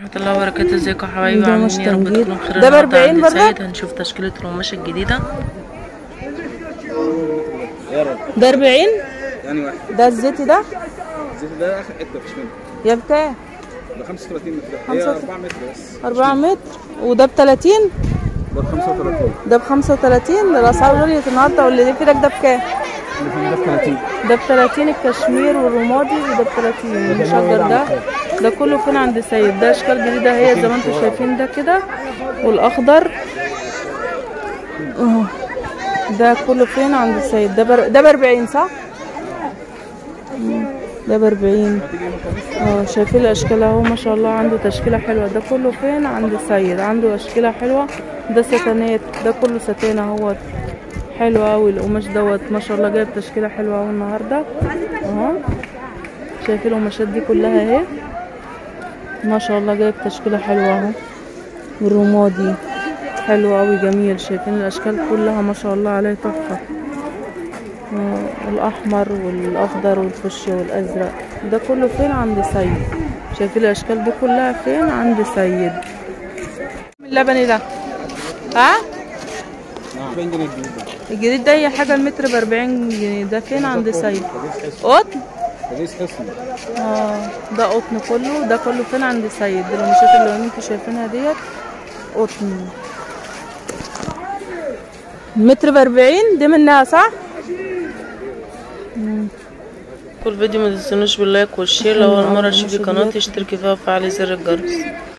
ورحمة الله وبركاته ازيكم يا حبايبي ده عاملين مش ايه يا رب تنجيد. تكونوا بخير ده النهارده ب40 عند برضك؟ سيد هنشوف تشكيلة القماشة الجديدة يا رب ده 40 يعني واحد ده الزيتي ده الزيت ده اخر حته مفيش منه يا بكام ده 35 متر هي 4 متر بس 4 متر وده ب 30 ده 35 ده ب 35 ده الاسعار غليت النهارده واللي في ايدك ده بكام اللي في ده ب 30 ده ب 30 الكشمير والرمادي وده ب 30 المشجر ده ده كله فين عند سيد ده اشكال جديده هي زي ما انتم شايفين ده كده والاخضر اهو ده كله فين عند سيد ده بر... ده ب 40 صح؟ مم. ده ب 40 اه شايفين الاشكال اهو ما شاء الله عنده تشكيله حلوه ده كله فين عند سيد عنده اشكاله حلوه ده ستانات ده كله ستان اهوت حلو اوي القماش دوت ما شاء الله جايب تشكيله حلوه اوي النهارده اهو شايفين القماشات دي كلها اهي ما شاء الله جايب تشكيله حلوه اهو والرمادي حلو اوي جميل شايفين الاشكال كلها ما شاء الله عليه تحفه آه، الاحمر والاخضر والفشي والازرق ده كله فين عند سيد شايفين الاشكال دي كلها فين عند سيد اللبني ده ها 40 جنيه الجنيه ده الجديد ده هي حاجة المتر بأربعين جنيه ده فين عند سيد قطن تجهيز حصن اه ده قطن كله ده كله فين عند سيد القماشات اللي انتوا شايفينها ديت قطن متر بأربعين دي منها صح؟ كل فيديو ما تنسونوش باللايك والشير لو اول مرة تشوفي قناتي اشتركي فيها وفعلي زر الجرس